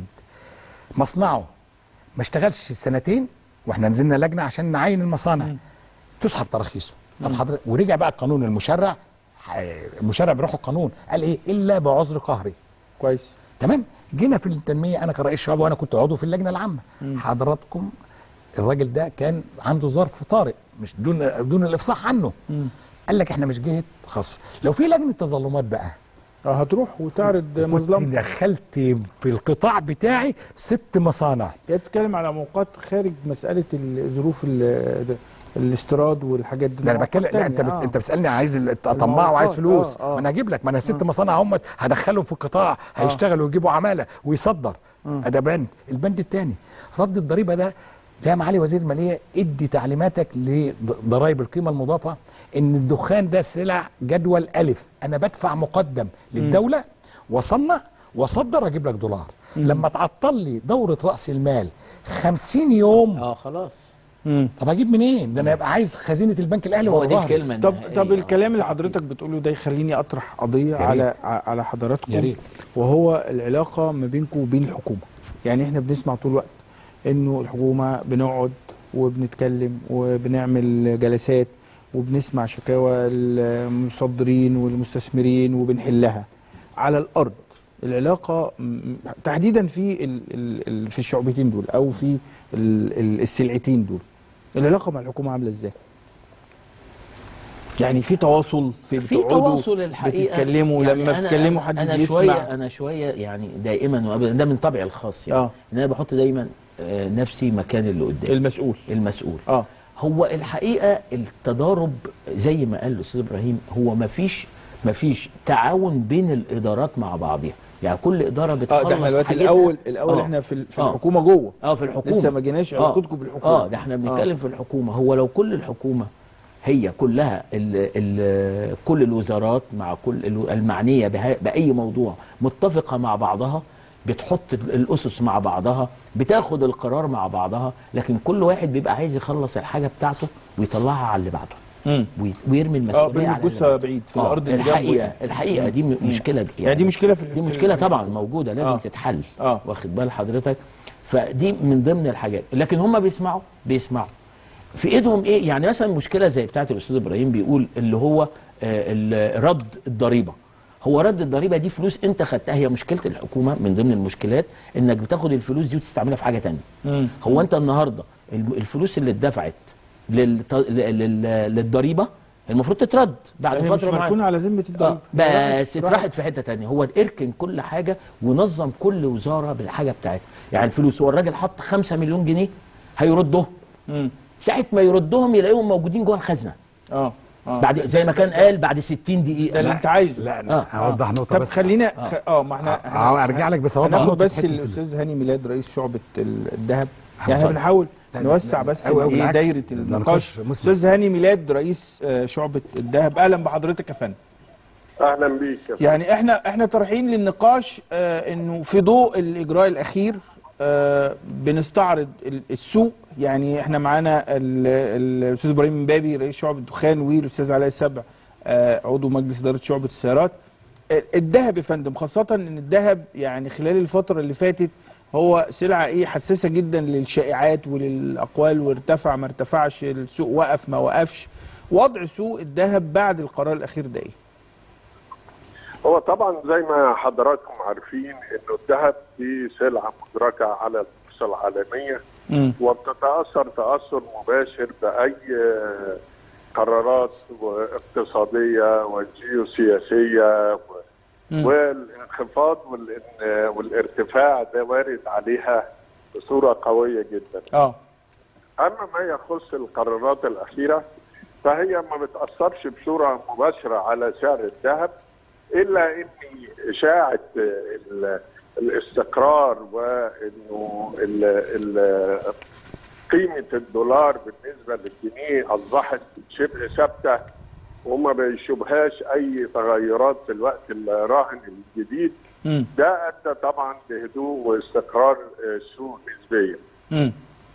مصنعه ما اشتغلش سنتين واحنا نزلنا لجنه عشان نعين المصانع تسحب تراخيصه طب حضرتك ورجع بقى القانون المشرع آه، المشرع بروح القانون قال ايه الا بعذر قهري كويس تمام جينا في التنميه انا كرئيس شعب وانا كنت عضو في اللجنه العامه حضراتكم الراجل ده كان عنده ظرف طارئ مش دون دون الافصاح عنه قال لك احنا مش جهه خاصه لو في لجنه تظلمات بقى اه هتروح وتعرض كنت مظلمه دخلت في القطاع بتاعي ست مصانع هي بتتكلم على موقات خارج مساله الظروف ال- الاستيراد والحاجات دي ده انا بتكلم لا انت بس آه. انت بتسالني عايز ال- اطمع الموضوعات، وعايز فلوس آه، آه. ما انا هجيب لك ما انا ست مصانع هم هدخلهم في القطاع هيشتغلوا ويجيبوا عماله ويصدر ده بند البند الثاني رد الضريبه ده ده يا معالي وزير الماليه ادي تعليماتك لضرائب القيمه المضافه ان الدخان ده سلع جدول الف انا بدفع مقدم للدوله واصنع واصدر اجيب لك دولار لما تعطل لي دوره راس المال 50 يوم اه خلاص مم. طب اجيب منين ده انا يبقى عايز خزينه البنك الاهلي هو ورا دي ظهري. الكلمه طب النهائية. طب الكلام اللي آه. حضرتك بتقوله ده يخليني اطرح قضيه يا على ريت. ع- على حضراتكم يا ريت. وهو العلاقه ما بينكم وبين الحكومه يعني احنا بنسمع طول الوقت انه الحكومه بنقعد وبنتكلم وبنعمل جلسات وبنسمع شكاوى المصدرين والمستثمرين وبنحلها على الارض العلاقه م- تحديدا في ال ال ال في الشعبتين دول او في ال ال السلعتين دول العلاقه مع الحكومه عامله ازاي يعني في تواصل في في بتقعدوا تواصل الحقيقه بتتكلموا يعني لما أنا- بتكلموا حد انا بيسمع شويه انا شويه يعني دائما وابدا ده من طبعي الخاص يعني اه ان انا بحط دايما آه، نفسي مكان اللي قدامي المسؤول المسؤول اه هو الحقيقه التضارب زي ما قال الاستاذ ابراهيم هو ما فيش ما فيش تعاون بين الادارات مع بعضها يعني كل اداره اه بتخلص ده احنا دلوقتي حاجتها. الاول الاول آه. احنا في ال- في آه. الحكومه جوه اه في الحكومه لسه ما جيناش آه. علاقتكم بالحكومه اه ده احنا بنتكلم في الحكومه هو لو كل الحكومه هي كلها ال ال كل الوزارات مع كل ال- المعنيه بها- باي موضوع متفقه مع بعضها بتحط ال- الاسس مع بعضها بتاخد القرار مع بعضها لكن كل واحد بيبقى عايز يخلص الحاجه بتاعته ويطلعها على اللي بعده مم. وي- ويرمي اه المسؤوليه بين على اللي الجثه بعده. بعيد في آه، الارض اللي جنبه الحقيقه يعني الحقيقه دي م- مشكله يعني دي مشكله في دي في- مشكله في- طبعا موجوده لازم آه. تتحل آه. واخد بال حضرتك فدي من ضمن الحاجات لكن هم بيسمعوا بيسمعوا في ايدهم ايه يعني مثلا مشكله زي بتاعه الاستاذ ابراهيم بيقول اللي هو آه، ال- رد الضريبه هو رد الضريبه دي فلوس انت خدتها هي مشكله الحكومه من ضمن المشكلات انك بتاخد الفلوس دي وتستعملها في حاجه تانية مم. هو انت النهارده الم- الفلوس اللي اتدفعت للط- لل- لل- للضريبه المفروض تترد بعد هي مش فتره معينه مركونه على ذمه الضريبه آه بس راحت- اتراحت في حته تانية هو اركن كل حاجه ونظم كل وزاره بالحاجه بتاعتها يعني الفلوس هو الراجل حط 5 مليون جنيه هيردهم مم. ساعه ما يردهم يلاقيهم موجودين جوه الخزنه اه اه بعد زي ما كان قال بعد 60 دقيقه ده اللي انت عايزه لا آه، انا هوضح نقطه طب بس خلينا خ- اه ما احنا ه- هرجع لك بس اوضح هناخد نقطه بس حتة الفلوس. الاستاذ هاني ميلاد رئيس شعبه ال- الذهب يعني احنا اتفضل. بنحاول لا، نوسع لا، بس أوي أوي ايه بالعكس. دايره ده النقاش نقاش مثمر. استاذ هاني ميلاد رئيس آه، شعبه الذهب اهلا بحضرتك يا فندم اهلا بيك يا فندم. يعني احنا احنا طرحين للنقاش آه انه في ضوء الاجراء الاخير آه بنستعرض ال- السوق يعني احنا معانا ال- ال- الاستاذ ابراهيم مبابي رئيس شعبه الدخان والاستاذ علاء السبع آه عضو مجلس اداره شعبه السيارات ال- الذهب يا فندم خاصه ان الذهب يعني خلال الفتره اللي فاتت هو سلعه ايه حساسه جدا للشائعات وللاقوال وارتفع ما ارتفعش السوق وقف ما وقفش وضع سوق الذهب بعد القرار الاخير ده ايه؟ هو طبعا زي ما حضراتكم عارفين انه الذهب دي سلعه مدركه على البورصه العالميه مم. وبتتاثر تاثر مباشر باي آه، قرارات اقتصاديه وجيوسياسيه و- مم. والانخفاض والان- والارتفاع ده وارد عليها بصوره قويه جدا اه اما ما يخص القرارات الاخيره فهي ما بتاثرش بصوره مباشره على سعر الذهب الا ان اشاعه ال- الاستقرار وانه ال- ال- قيمه الدولار بالنسبه للجنيه اصبحت شبه ثابته وما بيشوبهاش اي تغيرات في الوقت الراهن الجديد مم. ده ادى طبعا لهدوء واستقرار آه، السوق نسبيا مم.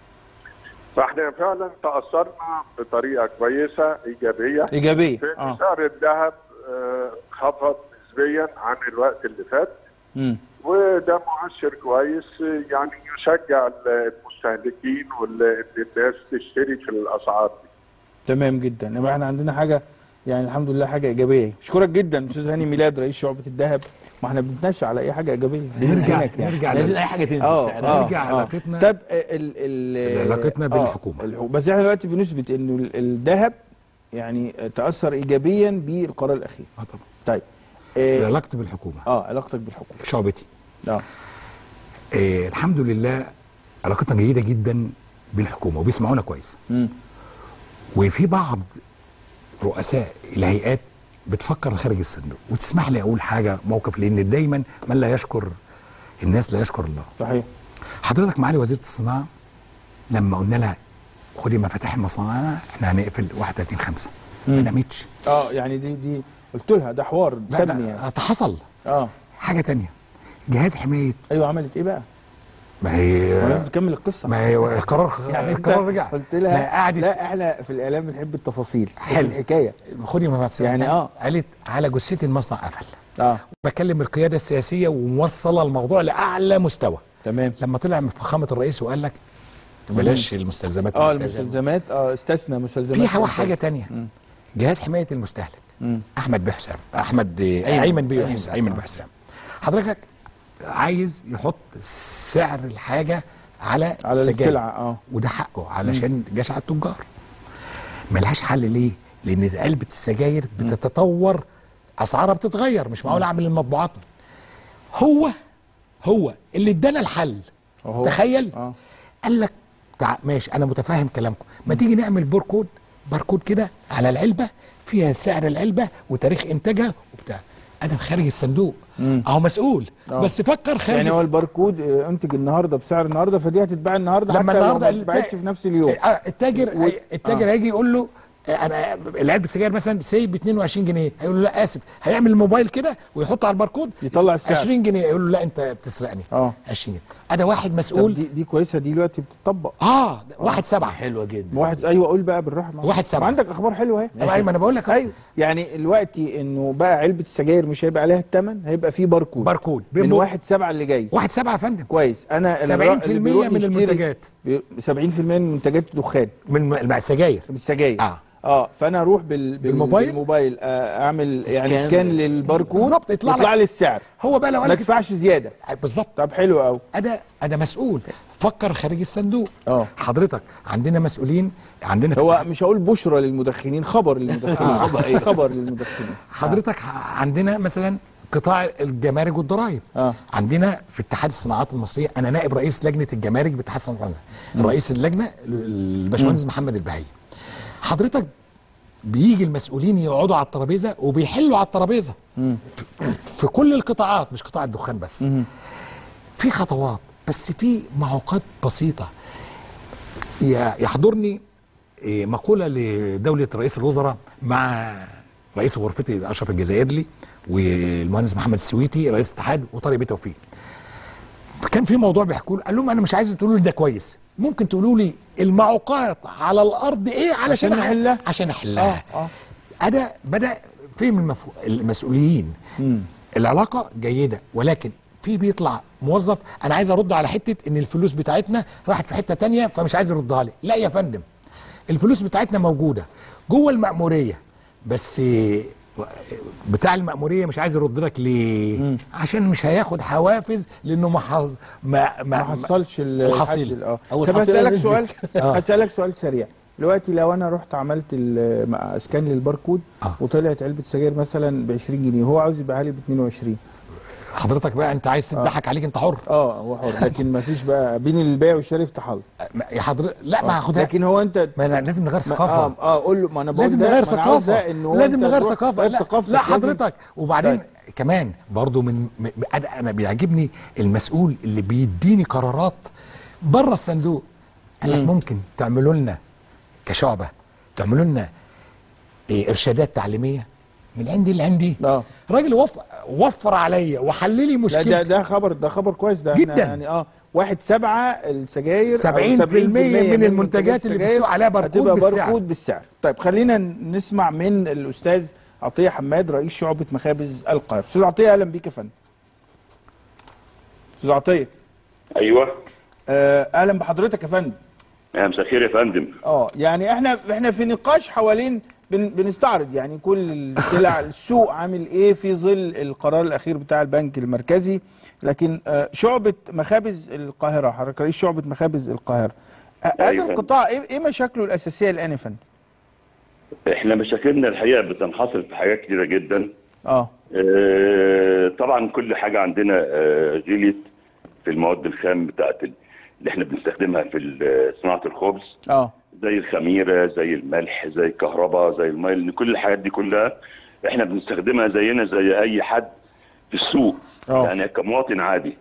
فاحنا فعلا تاثرنا بطريقه كويسه ايجابيه ايجابيه في اه سعر الذهب آه، خفض نسبيا عن الوقت اللي فات مم. وده مؤشر كويس آه، يعني يشجع المستهلكين واللي الناس تشتري في الاسعار دي تمام جدا يبقى احنا عندنا حاجه يعني الحمد لله حاجه ايجابيه اشكرك جدا استاذ هاني ميلاد رئيس شعبه الذهب ما احنا بنتناقش على اي حاجه ايجابيه نرجع بنهنك يعني. نرجع لازم لل- اي حاجه تنزل اه سعرها. اه نرجع آه. علاقتنا- طب ال ال علاقتنا آه، بالحكومة. الحكومة. بس احنا دلوقتي بنثبت انه ال- الذهب يعني تاثر ايجابيا بالقرار الاخير اه طبعا طيب اه, علاقتي بالحكومه آه علاقتك بالحكومه شعبتي اه آه الحمد لله علاقتنا جيده جدا بالحكومه وبيسمعونا كويس مم. وفي بعض رؤساء الهيئات بتفكر خارج الصندوق وتسمح لي اقول حاجه موقف لان دايما من لا يشكر الناس لا يشكر الله صحيح حضرتك معالي وزيره الصناعه لما قلنا لها خدي مفاتيح مصانعنا احنا هنقفل 31 5 ما مم. نامتش اه يعني دي دي قلت لها ده حوار لا تم لا يعني ده حصل اه حاجه تانية جهاز حمايه ايوه عملت ايه بقى؟ ما هي ولازم تكمل القصه ما هي القرار يعني القرار انت رجع قلت ما لها هي قعدت لا احنا في الاعلام بنحب التفاصيل حلو. الحكايه خدي مفاتيح يعني آه. قالت على جثتي المصنع قفل اه بكلم القياده السياسيه وموصله الموضوع لاعلى مستوى تمام لما طلع من فخامه الرئيس وقال لك بلاش المستلزمات اه الملتزمة. المستلزمات اه استثنى مستلزمات في حوا- حاجه تانية مم. جهاز حمايه المستهلك مم. احمد بحسام احمد ايمن, أيمن بيه حسام ايمن بحسام حضرتك عايز يحط سعر الحاجه على على السجاير. السلعه اه وده حقه علشان جشع التجار ملهاش حل ليه لان علبه السجاير بتتطور اسعارها بتتغير مش معقول اعمل المطبوعات هو هو اللي ادانا الحل أهو. تخيل اه قال لك تع... ماشي انا متفاهم كلامكم ما تيجي نعمل باركود باركود كده على العلبه فيها سعر العلبه وتاريخ انتاجها وبتاع انا خارج الصندوق مم. اهو مسؤول آه. بس فكر خارج يعني هو الصندوق. الباركود آه، انتج النهارده بسعر النهارده فدي هتتباع النهارده لما حتى لو النهارده ما اتباعتش التا- في نفس اليوم آه، التاجر و- هي- التاجر آه. هيجي يقول له آه، انا العلبه السجاير مثلا سي ب 22 جنيه هيقول له لا اسف هيعمل الموبايل كده ويحطه على الباركود يطلع السعر 20 جنيه يقول له لا انت بتسرقني اه 20 جنيه انا واحد طب مسؤول دي دي كويسه دي دلوقتي بتطبق اه ده واحد سبعه حلوه جدا واحد ايوه قول بقى بالراحه معلش. واحد سبعة. عندك اخبار حلوه اهي طب ايوه انا بقول لك ايوه يعني دلوقتي انه بقى علبه السجاير مش هيبقى عليها الثمن هيبقى فيه باركود باركود من بمو- واحد سبعة اللي جاي واحد سبعه يا فندم كويس انا 70% الر- اللي بيروح من يشتري- المنتجات بي- 70% من منتجات الدخان من الم- السجاير من السجاير اه اه فانا اروح بال... بال... بالموبايل؟ بالموبايل آه اعمل يعني سكان. سكان للباركود بالظبط، يطلع يطلع لك- لي السعر هو بقى لو ما قال لك ادفعش زياده بالظبط طب حلو قوي انا انا مسؤول فكر خارج الصندوق اه حضرتك عندنا مسؤولين عندنا هو مش هقول بشرى للمدخنين خبر للمدخنين خبر, خبر للمدخنين حضرتك ح- عندنا مثلا قطاع الجمارك والضرائب اه عندنا في اتحاد الصناعات المصريه انا نائب رئيس لجنه الجمارك باتحاد الصناعات المصرية. رئيس اللجنه الباشمهندس محمد البهي حضرتك بيجي المسؤولين يقعدوا على الترابيزه وبيحلوا على الترابيزه مم. في كل القطاعات مش قطاع الدخان بس مم. في خطوات بس في معوقات بسيطه ي- يحضرني إيه، مقوله لدوله رئيس الوزراء مع رئيس غرفتي اشرف الجزائري والمهندس محمد السويتي رئيس الاتحاد وطارق بيه توفيق كان في موضوع بيحكوا له قال لهم انا مش عايز تقولوا لي ده كويس ممكن تقولوا لي المعوقات على الارض ايه علشان عشان أح- نحلها؟ عشان احلها اه اه انا بدا فهم المفو... المسؤولين مم. العلاقه جيده ولكن في بيطلع موظف انا عايز ارد على حته ان الفلوس بتاعتنا راحت في حته تانية فمش عايز يردها لي لا يا فندم الفلوس بتاعتنا موجوده جوه المأموريه بس بتاع المأمورية مش عايز يرد لك ليه؟ مم. عشان مش هياخد حوافز لانه ما ح- ما ما ما, حصلش ال- الحصيلة. الحد ال- اه أول طب حصيلة هسألك نزلت. سؤال آه. هسألك سؤال سريع دلوقتي لو انا رحت عملت ال- مع- اسكان للباركود آه. وطلعت علبه سجاير مثلا ب 20 جنيه هو عاوز يبيعها لي ب 22 حضرتك بقى انت عايز تضحك عليك انت حر اه هو حر لكن ما فيش بقى بين البيع والشراء في حل ما- يا حضرتك لا ما هاخدها لكن هو انت ما لا لازم نغير ما- ثقافه اه اه قول له ما انا بقول لازم ده- نغير ما أنا عاوز ثقافه ده إن هو لازم أنت نغير تروح ثقافه غير لا, ثقافتك لا لازم- حضرتك وبعدين طيب. كمان برضو من م- م- انا انا بيعجبني المسؤول اللي بيديني قرارات بره الصندوق قال لك ممكن تعملوا لنا كشعبه تعملوا لنا إيه ارشادات تعليميه من عندي لعندي اه راجل وف... وفر عليا وحل لي لا ده مشكلتي ده خبر ده خبر كويس ده إحنا جداً. يعني اه واحد سبعة السجاير أو 70% من المنتجات اللي السجاير بالسوق عليها باركود هتبقى بالسعر. باركود بالسعر طيب خلينا نسمع من الاستاذ عطيه حماد رئيس شعبه مخابز القاهره استاذ عطيه اهلا بيك يا فندم استاذ عطيه ايوه آه، اهلا بحضرتك يا فندم يا مساء الخير يا فندم اه يعني احنا احنا في نقاش حوالين بن بنستعرض يعني كل السلع السوق عامل ايه في ظل القرار الاخير بتاع البنك المركزي لكن آه، شعبة مخابز القاهرة حضرتك رئيس شعبة مخابز القاهرة آه، هذا أيوة. القطاع ايه إيه مشاكله الاساسية الان يا فندم؟ احنا مشاكلنا الحقيقه بتنحصر في حاجات كتيره جدا اه آه، طبعا كل حاجه عندنا آه، غليت في المواد الخام بتاعت ال- اللي احنا بنستخدمها في ال- صناعه الخبز اه زي الخميره زي الملح زي الكهرباء زي الماء لأن كل الحاجات دي كلها احنا بنستخدمها زينا زي اي حد في السوق آه. يعني كمواطن عادي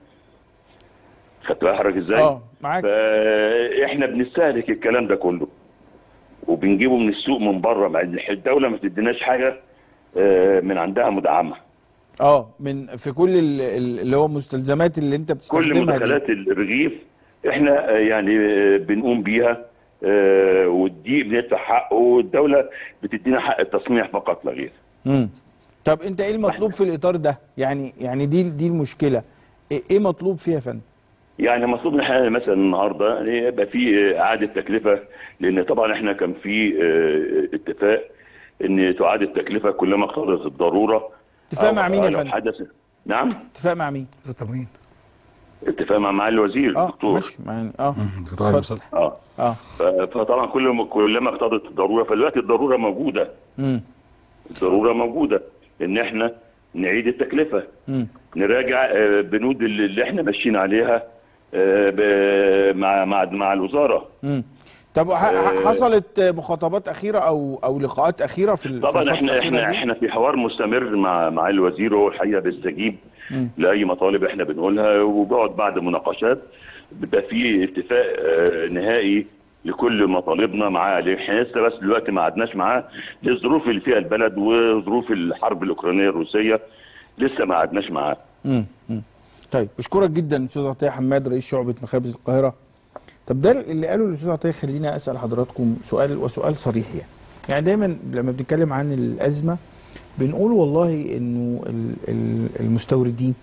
خدت بالك حضرتك ازاي؟ اه معاك فاحنا بنستهلك الكلام ده كله وبنجيبه من السوق من بره مع ان الدوله ما تديناش حاجه آه، من عندها مدعمه اه من في كل ال- ال- اللي هو مستلزمات اللي انت كل بتستخدمها دي مدخلات الرغيف احنا آه، يعني آه، بنقوم بيها آه، والدقيق بندفع حقه والدوله بتدينا حق التصنيع فقط لا غير امم طب انت ايه المطلوب في الاطار ده؟ يعني يعني دي دي المشكلة ايه إيه مطلوب فيها يا فندم؟ يعني المفروض ان احنا مثلا النهارده يعني يبقى في اعاده تكلفه لان طبعا احنا كان في آه، اتفاق ان تعاد التكلفه كلما اقتضت الضروره اتفاق أو- مع مين يا لو فندم؟ حدث نعم اتفاق مع مين؟ التموين اتفاق مع معالي الوزير اه الدكتور ماشي يعني اه دكتور علي صالح اه اه ف- فطبعا كل ما كلما اقتضت الضروره فدلوقتي الضروره موجوده امم الضروره موجوده ان احنا نعيد التكلفه امم نراجع آه، بنود اللي اللي احنا ماشيين عليها آه، ب- مع مع مع الوزاره امم طب ح- ح- آه. حصلت مخاطبات اخيره او او لقاءات اخيره في ال- في طبعا الفترة احنا الأخيرة احنا دي؟ احنا في حوار مستمر مع مع الوزير وهو الحقيقه بيستجيب مم. لاي مطالب احنا بنقولها وبيقعد بعد مناقشات بيبقى في اتفاق آه، نهائي لكل مطالبنا معاه لأن احنا لسه بس دلوقتي ما قعدناش معاه للظروف اللي فيها البلد وظروف الحرب الاوكرانيه الروسيه لسه ما قعدناش معاه مم. مم. طيب بشكرك جدا استاذ عطيه حماد رئيس شعبه مخابز القاهره طب ده اللي قاله الاستاذ عطيه خليني اسال حضراتكم سؤال وسؤال صريح يعني يعني دايما لما بنتكلم عن الازمه بنقول والله انه ال- ال- المستوردين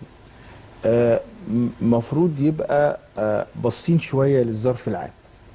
آه، م- مفروض يبقى آه، باصين شويه للظرف العام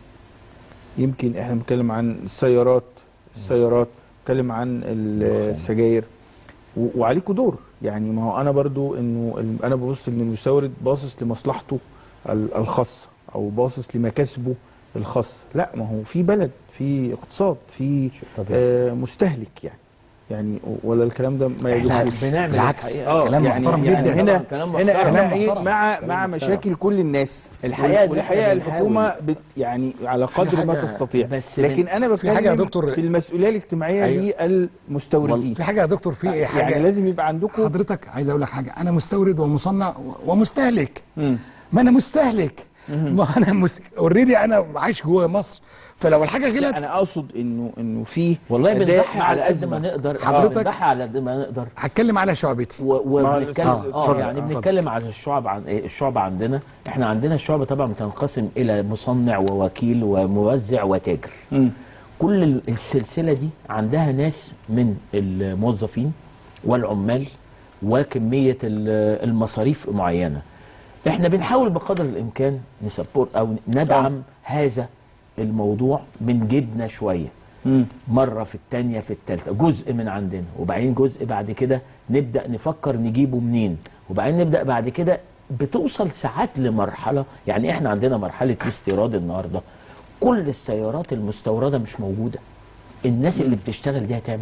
يمكن احنا بنتكلم عن السيارات السيارات بنتكلم عن ال- السجاير و- وعليكوا دور يعني ما هو انا برضو انه ال- انا ببص ان المستورد باصص لمصلحته ال- الخاصه او باصص لمكاسبه الخاصه لا ما هو في بلد في اقتصاد في طبيعي. آه مستهلك يعني يعني ولا الكلام ده ما يجوز بالعكس بنعمل بالعكس الحقيقة. اه كلام يعني محترم يعني جدا هنا كلام هنا محترم. احنا ايه محترم. مع كلام مع محترم. مشاكل كل الناس الحقيقة إن والحقيقه إحنا الحكومه بت يعني على قدر ما حاجة- تستطيع بس لكن انا بتكلم حاجة يا دكتور- في المسؤوليه الاجتماعيه أيوة. للمستوردين في حاجه يا دكتور في يعني حاجه لازم يبقى عندكم حضرتك عايز اقول لك حاجه انا مستورد ومصنع ومستهلك مم. ما انا مستهلك ما انا مس... اوريدي انا عايش جوه مصر فلو الحاجه لا غلط انا اقصد انه انه في والله أداء بنضحي مع على قد الأزمة. ما نقدر حضرتك- بنضحي على قد ما نقدر هتكلم على شعبتي و- ما وبنتكلم الأستاذ- اه اتفضل. يعني اتفضل. بنتكلم على الشعب عن إيه؟ الشعب عندنا احنا عندنا الشعب طبعا بتنقسم الى مصنع ووكيل وموزع وتاجر مم. كل ال- السلسله دي عندها ناس من الموظفين والعمال وكميه ال- المصاريف معينه احنا بنحاول بقدر الامكان نسبورت او ندعم هذا الموضوع من جيبنا شويه مم. مرة في التانية في التالتة جزء من عندنا وبعدين جزء بعد كده نبدأ نفكر نجيبه منين وبعدين نبدأ بعد كده بتوصل ساعات لمرحلة يعني احنا عندنا مرحلة الاستيراد النهاردة كل السيارات المستوردة مش موجودة الناس اللي بتشتغل دي هتعمل ايه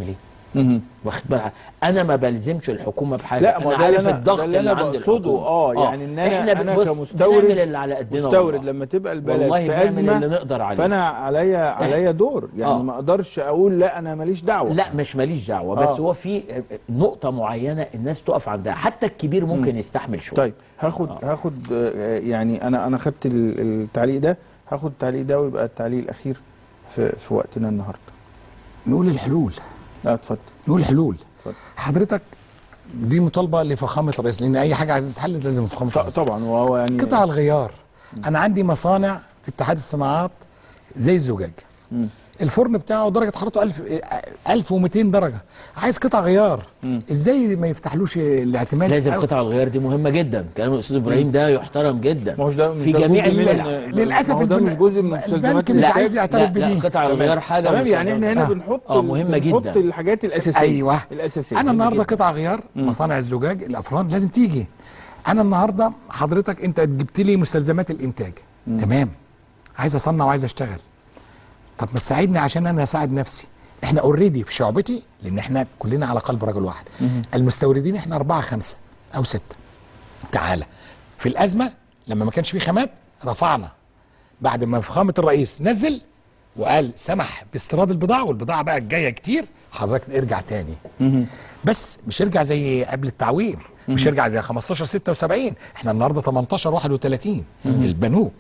مهم. واخد بالك انا ما بلزمش الحكومه بحاجه لا، ما انا ده عارف اللي أنا- الضغط ده اللي أنا اللي عند بقصده. الحكومة. آه، يعني إن أنا- احنا أنا بنبص كمستورد- بنعمل اللي على قدنا مستورد والله. لما تبقى البلد والله في بنعمل ازمه اللي نقدر عليه. فانا عليا عليا دور يعني آه. ما اقدرش اقول لا انا ماليش دعوه لا مش ماليش دعوه بس آه. هو في نقطه معينه الناس تقف عندها حتى الكبير ممكن يستحمل شويه طيب هاخد هاخد آه، يعني انا انا خدت ال- التعليق ده هاخد التعليق ده ويبقى التعليق الاخير في في وقتنا النهارده نقول الحلول اه اتفضل نقول حلول اتفضل. حضرتك دي مطالبه لفخامه الرئيس لان اي حاجه عايزه تتحل لازم فخامه ط- الرئيس طبعا وهو يعني قطع الغيار انا عندي مصانع في اتحاد الصناعات زي الزجاج مم. الفرن بتاعه درجه حرارته 1000 1200 درجه عايز قطع غيار مم. ازاي ما يفتحلوش الاعتماد لازم أو- قطع الغيار دي مهمه جدا كلام الاستاذ ابراهيم ده يحترم جدا ما هوش ده في ده جميع جزء من- السلع للأسف ما هو ده البن- مش جزء من مستلزمات البنك مش الإنتاج. عايز يعترف لا, لا بدي قطع الغيار حاجه تمام يعني مستلزمة. احنا هنا آه. بنحط آه، ال- مهمة بنحط جدا. الحاجات الاساسيه ايوه الاساسيه انا النهارده جدا. قطع غيار مصانع الزجاج الافران لازم تيجي انا النهارده حضرتك انت جبت لي مستلزمات الانتاج تمام عايز اصنع وعايز اشتغل طب ما تساعدني عشان انا اساعد نفسي احنا اوريدي في شعبتي لان احنا كلنا على قلب رجل واحد المستوردين احنا أربعة خمسة أو ستة تعالى في الأزمة لما ما كانش في خامات رفعنا بعد ما فخامة الرئيس نزل وقال سمح باستيراد البضاعة والبضاعة بقى جاية كتير حضرتك ارجع تاني بس مش ارجع زي قبل التعويم مش ارجع زي 15 76 احنا النهارده 18 31 البنوك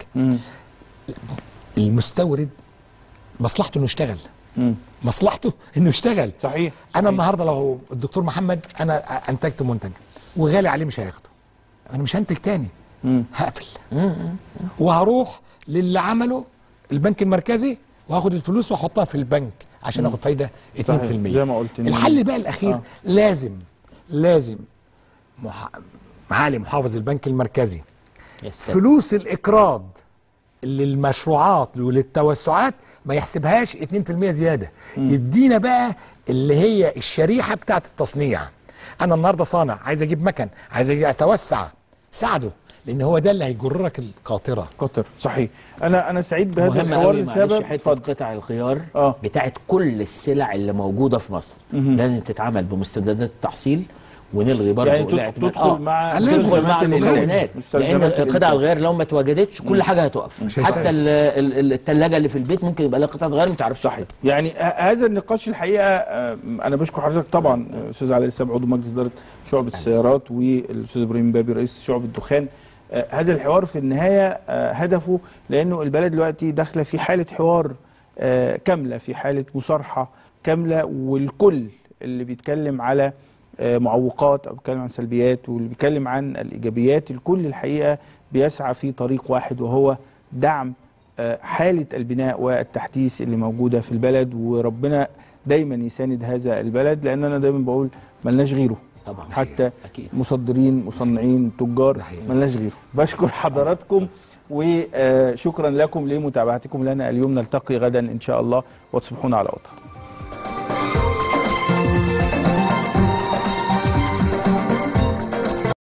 المستورد مصلحته انه يشتغل مم. مصلحته انه يشتغل صحيح انا النهارده لو الدكتور محمد انا انتجت منتج وغالي عليه مش هياخده انا مش هنتج تاني مم. هقفل وهروح للي عمله البنك المركزي وهاخد الفلوس واحطها في البنك عشان اخد فايده 2% صحيح. زي ما قلت إن- الحل بقى الاخير آه. آه. لازم لازم مح... معالي محافظ البنك المركزي يا سلام. فلوس الاقراض للمشروعات وللتوسعات ما يحسبهاش 2% زياده يدينا بقى اللي هي الشريحه بتاعه التصنيع انا النهارده صانع عايز اجيب مكن عايز أجي اتوسع ساعده لان هو ده اللي هيجرك القاطره قطر صحيح انا انا سعيد بهذا مهم الحوار قوي معلش لسبب حته اتفضل قطع الخيار آه. بتاعت كل السلع اللي موجوده في مصر لازم تتعمل بمستندات التحصيل ونلغي برضه يعني تدخل- الاعتماد تدخل مع لازم. تدخل مع مستلزمات الإنتاج. المكونات لان مستلزمات قطع الإنتاج. الغيار لو ما اتوجدتش كل حاجه هتقف مش حتى هيشتغل. ال- ال- الثلاجه اللي في البيت ممكن يبقى لها قطعه غيار ما تعرفش صحيح يعني ه- هذا النقاش الحقيقه آه، انا بشكر حضرتك طبعا آه، استاذ علي السبع عضو مجلس اداره شعبه السيارات والاستاذ ابراهيم بابي رئيس شعبه الدخان آه، هذا الحوار في النهايه آه، هدفه لانه البلد دلوقتي داخله في حاله حوار آه، كامله في حاله مصارحه كامله والكل اللي بيتكلم على آه، معوقات او بيتكلم عن سلبيات واللي بيتكلم عن الايجابيات الكل الحقيقه بيسعى في طريق واحد وهو دعم آه، حالة البناء والتحديث اللي موجودة في البلد وربنا دايما يساند هذا البلد لأن أنا دايما بقول ملناش غيره طبعا حتى أكيد. مصدرين مصنعين تجار ده حقيقي. ملناش غيره بشكر حضراتكم وشكرا لكم لمتابعتكم لنا اليوم نلتقي غدا إن شاء الله وتصبحون على وطن